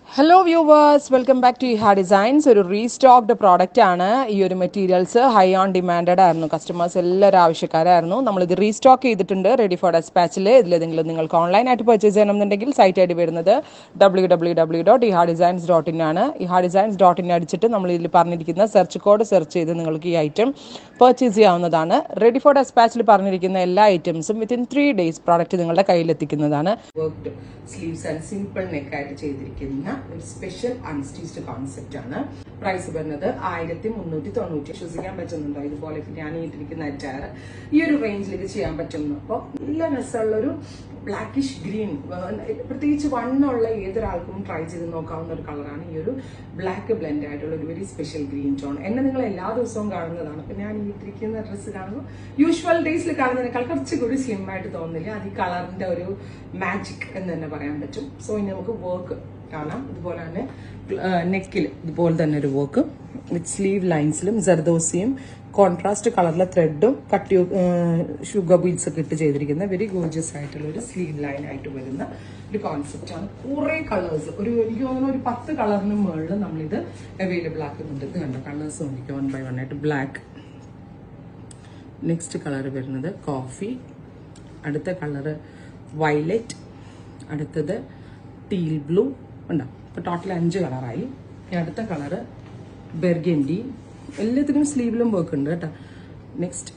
hello viewers welcome back to Eha designs ഒരു restocked product ആണ് ഈ ഒരു മെറ്റീരിയൽസ് ഹൈ ഓൺ ഡിമാൻഡഡ് ആയിരുന്നു കസ്റ്റമേഴ്സ് എല്ലാവരും ആവശ്യക്കാരായിരുന്നു നമ്മളിത് റീസ്റ്റോക്ക് ചെയ്തിട്ടുണ്ട് റെഡി ഫോർ ഡെസ്പാച്ചിൽ ഇതിലേതെങ്കിലും നിങ്ങൾക്ക് ഓൺലൈനായിട്ട് പർച്ചേസ് ചെയ്യണമെന്നുണ്ടെങ്കിൽ സൈറ്റ് ഐ ഡി വരുന്നത് W W W dot Eha designs dot in ആണ് ഇഹാ ഡിസൈൻസ് ഡോട്ട് ഇൻ അടിച്ചിട്ട് നമ്മൾ ഇതിൽ പറഞ്ഞിരിക്കുന്ന സെർച്ച് കോഡ് സെർച്ച് ചെയ്ത് നിങ്ങൾക്ക് ഈ ഐറ്റം പർച്ചേസ് ചെയ്യാവുന്നതാണ് റെഡി ഫോർ ഡെസ്പാച്ചിൽ പറഞ്ഞിരിക്കുന്ന എല്ലാ ഐറ്റംസും വിത്തിൻ ത്രീ ഡേയ്സ് പ്രോഡക്റ്റ് നിങ്ങളുടെ കയ്യിലെത്തിക്കുന്നതാണ് worked sleeves and simple neck ആയിട്ട് ചെയ്തിരിക്കുന്ന ഒരു സ്പെഷ്യൽ അൺസ്റ്റീച്ച്ഡ് കോൺസെപ്റ്റ് ആണ് പ്രൈസ് വരുന്നത് ആയിരത്തി മുന്നൂറ്റി തൊണ്ണൂറ്റി വിശ്വസിക്കാൻ പറ്റുന്നുണ്ടോ ഇതുപോലെ ഞാൻ ഇട്ടിരിക്കുന്ന അറ്റാർ ഈ ഒരു റേഞ്ചിൽ ഇത് ചെയ്യാൻ പറ്റുന്നു അപ്പോൾ നല്ല രസമുള്ള ഒരു ബ്ലാക്കിഷ് ഗ്രീൻ പ്രത്യേകിച്ച് വണ്ണുള്ള ഏതൊരാൾക്കും ട്രൈ ചെയ്ത് നോക്കാവുന്ന ഒരു കളറാണ് ഈ ഒരു ബ്ലാക്ക് ബ്ലെൻഡ് ആയിട്ടുള്ള ഒരു വെരി സ്പെഷ്യൽ ഗ്രീൻ ടോൺ എന്നെ നിങ്ങൾ എല്ലാ ദിവസവും കാണുന്നതാണ് അപ്പൊ ഞാൻ ഈ ഇട്ടിരിക്കുന്ന ഡ്രസ്സ് കാണുമ്പോൾ യൂഷ്വൽ ഡേയ്സിൽ കാണുന്നതിനേക്കാൾ കുറച്ചുകൂടി സ്ലിം ആയിട്ട് തോന്നുന്നില്ല അത് ഈ കളറിന്റെ ഒരു മാജിക് എന്ന് തന്നെ പറയാൻ പറ്റും സോ ഇനി നമുക്ക് വർക്ക് കാണാം ഇതുപോലെ തന്നെ നെക്കിൽ ഇതുപോലെ തന്നെ ഒരു വർക്ക് വിത്ത് സ്ലീവ് ലൈൻസിലും ജർദോസിയും കോൺട്രാസ്റ്റ് കളറിലെ ത്രെഡും കട്ടി ഷുഗർ ബീഡ്സ് ഒക്കെ ഇട്ട് ചെയ്തിരിക്കുന്ന വെരി ഗോർജിയസ് ആയിട്ടുള്ള ഒരു സ്ലീവ് ലൈൻ ആയിട്ട് വരുന്ന ഒരു കോൺസെപ്റ്റ് ആണ് കുറെ കളേഴ്സ് ഒരു എനിക്ക് തോന്നുന്നു ഒരു പത്ത് കളറിന് മുകളിൽ നമ്മളിത് അവൈലബിൾ ആക്കുന്നുണ്ട് ഇത് കണ്ടോ കളേഴ്സ് നോക്കിക്കോ വൺ ബൈ വൺ ആയിട്ട് ബ്ലാക്ക് നെക്സ്റ്റ് കളർ വരുന്നത് കോഫി അടുത്ത കളറ് വയലറ്റ് അടുത്തത് ടീൽ ബ്ലൂ ഉണ്ടോ ഇപ്പൊ ടോട്ടൽ അഞ്ച് കളറായി ഇനി അടുത്ത കളറ് ബെർഗൻഡി എല്ലാത്തിനും സ്ലീവിലും വർക്ക് ഉണ്ട് കേട്ടോ നെക്സ്റ്റ്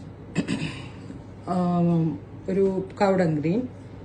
ഒരു കൗഡൻ green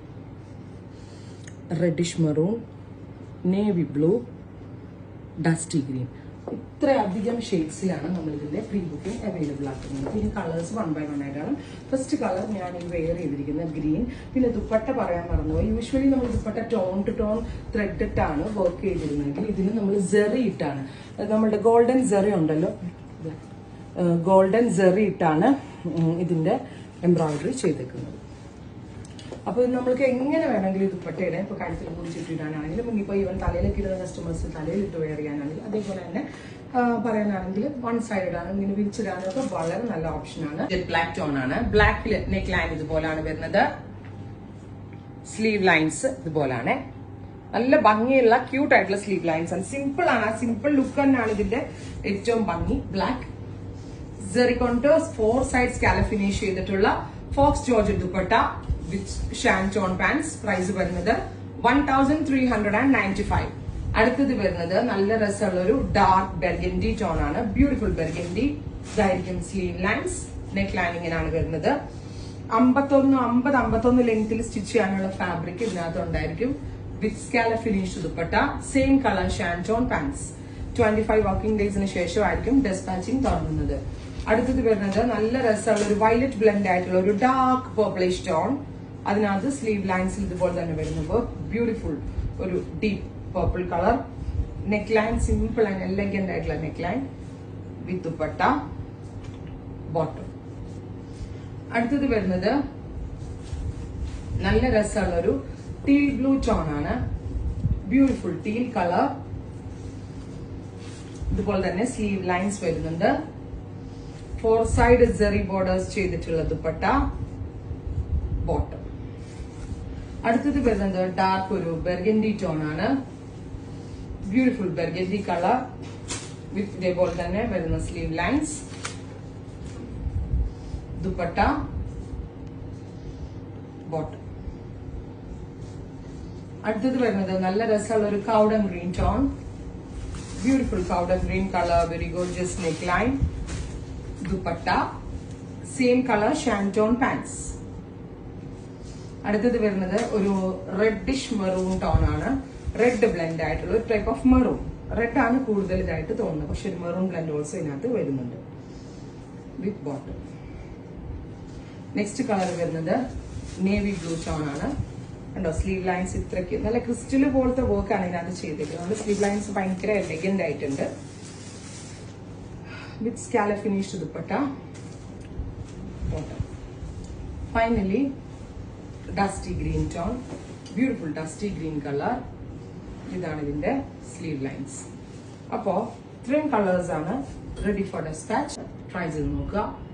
reddish maroon navy blue dusty green ഇത്രയധികം ഷെയ്ഡ്സിലാണ് നമ്മൾ ഇതിന്റെ പ്രീ ബുക്കിംഗ് അവൈലബിൾ ആക്കുന്നത് ഇനി കളേഴ്സ് വൺ ബൈ വൺ ആയിട്ടാണ് ഫസ്റ്റ് കളർ ഞാൻ ഈ വെയർ ചെയ്തിരിക്കുന്ന ഗ്രീൻ പിന്നെ ദുപ്പട്ട പറയാൻ മറന്നുപോയി യൂഷ്വലി നമ്മൾ dupatta tone to tone thread ഇട്ടാണ് വർക്ക് ചെയ്തിരുന്നെങ്കിൽ ഇതിന് നമ്മൾ ജെറി ഇട്ടാണ് അത് നമ്മളുടെ ഗോൾഡൻ ജെറി ഉണ്ടല്ലോ ഗോൾഡൻ ജെറി ഇട്ടാണ് ഉം, ഇതിന്റെ എംബ്രോയിഡറി ചെയ്തേക്കുന്നത് അപ്പൊ ഇത് നമ്മൾക്ക് എങ്ങനെ വേണമെങ്കിലും ഇത് ദുപ്പട്ടയുടെ ഇപ്പൊ കഴുത്തിൽ കൂടി ചുറ്റിടാനാണെങ്കിലും ഇനിയിപ്പോ ഈവൻ തലയിലേക്ക് ഇടുന്ന കസ്റ്റമേഴ്സ് തലയിൽ ഇട്ട് വെയർ ചെയ്യാനാണെങ്കിൽ അതേപോലെ തന്നെ ആ, പറയാനാണെങ്കിൽ വൺ സൈഡ് ആണ് ഇങ്ങനെ വിരിച്ചിടാനും ഒക്കെ വളരെ നല്ല ഓപ്ഷനാണ് ബ്ലാക്ക് ടോൺ ആണ് ബ്ലാക്കിൽ നെക്ക് ലൈൻ ഇതുപോലാണ് വരുന്നത് സ്ലീവ് ലൈൻസ് ഇതുപോലാണ് നല്ല ഭംഗിയുള്ള ക്യൂട്ട് ആയിട്ടുള്ള സ്ലീവ് ലൈൻസ് ആണ് സിമ്പിൾ ആണ് ആ സിമ്പിൾ ലുക്ക് തന്നെയാണ് ഇതിന്റെ ഏറ്റവും ഭംഗി ബ്ലാക്ക് സെറിക്കോണ്ടേഴ്സ് ഫോർ സൈഡ് സ്കാല ഫിനിഷ് ചെയ്തിട്ടുള്ള ഫോക്സ് ജോർജ് ദുപ്പട്ട വിത്ത് ഷാൻറ്റോൺ പാൻസ് പ്രൈസ് വരുന്നത് one thousand three hundred and ninety five അടുത്തത് വരുന്നത് നല്ല രസമുള്ള ഒരു ഡാർക്ക് ബെർഗൻഡി ടോൺ ആണ് ബ്യൂട്ടിഫുൾ ബെർഗൻഡി ഇതായിരിക്കും സ്ലീവ് ലൈൻസ് നെക്ക് ലൈനിങ്ങിനാണ് വരുന്നത് അമ്പത്തൊന്ന് അമ്പത് അമ്പത്തൊന്ന് ലെങ്ത്തിൽ സ്റ്റിച്ച് ചെയ്യാനുള്ള ഫാബ്രിക് ഇതിനകത്ത് ഉണ്ടായിരിക്കും വിത്ത് സ്കാല ഫിനിഷ് ദുപ്പട്ട സെയിം കളർ ഷാൻറ്റോൺ പാൻസ് ട്വന്റി ഫൈവ് വർക്കിംഗ് ഡേയ്സിന് ശേഷമായിരിക്കും ഡെസ്പാച്ചിങ് തുടങ്ങുന്നത് അടുത്തത് വരുന്നത് നല്ല രസമുള്ള ഒരു വയലറ്റ് ബ്ലെൻഡ് ആയിട്ടുള്ള ഒരു ഡാർക്ക് പേർപ്പിളിഷ് ടോൺ അതിനകത്ത് സ്ലീവ് ലൈൻസിൽ ഇതുപോലെ തന്നെ വരുന്നത് ബ്യൂട്ടിഫുൾ ഒരു deep purple colour neck line simple and elegant ആയിട്ടുള്ള neck line with dupatta bottom അടുത്തത് വരുന്നത് നല്ല രസമുള്ള ഒരു ടീൽ ബ്ലൂ ടോൺ ആണ് ബ്യൂട്ടിഫുൾ ടീൽ കളർ ഇതുപോലെ തന്നെ സ്ലീവ് ലൈൻസ് വരുന്നുണ്ട് ഫോർ സൈഡ് ജെറി ബോർഡേഴ്സ് ചെയ്തിട്ടുള്ള ദുപ്പട്ട ബോട്ടം അടുത്തത് വരുന്നത് ഡാർക്ക് ഒരു ബെർഗൻഡി ടോൺ ആണ് ബ്യൂട്ടിഫുൾ ബെർഗൻഡി കളർ വിത്ത് ഇതേപോലെ തന്നെ വരുന്ന സ്ലീവ് ലൈൻസ് ദുപ്പട്ട ബോട്ടം അടുത്തത് വരുന്നത് നല്ല രസമുള്ള ഒരു കൗഡൻ green tone beautiful powder green colour very gorgeous neck line dupatta same colour ഷാൻറ്റോൺ പാൻസ് അടുത്തത് വരുന്നത് ഒരു റെഡിഷ് മെറൂൺ ടോൺ ആണ് റെഡ് ബ്ലെൻഡ് ആയിട്ടുള്ള ഒരു ടൈപ്പ് ഓഫ് മെറൂൺ റെഡ് ആണ് കൂടുതൽ ഇതായിട്ട് തോന്നുന്നത് പക്ഷെ ഒരു മെറൂൺ ബ്ലെൻഡ് ഓൾസോ ഇതിനകത്ത് വരുന്നുണ്ട് വിത്ത് ബോട്ടം നെക്സ്റ്റ് കളർ വരുന്നത് നേവി ബ്ലൂ ടോൺ ആണ് കണ്ടോ സ്ലീവ് ലൈൻസ് ഇത്രയ്ക്ക് നല്ല ക്രിസ്റ്റൽ പോലത്തെ വർക്ക് ആണ് ഇതിനകത്ത് ചെയ്തിരിക്കുന്നത് സ്ലീവ് ലൈൻസ് ഭയങ്കര എലഗന്റ് ആയിട്ടുണ്ട് വിത്ത് സ്കാല finished dupatta finally dusty green tone beautiful dusty green colour ഇതാണ് ഇതിന്റെ സ്ലീവ് ലൈൻസ് അപ്പോ ഇത്രയും കളേഴ്സ് ആണ് റെഡി ഫോർ ഡെസ്പാച്ച് ട്രൈ ചെയ്ത് നോക്കുക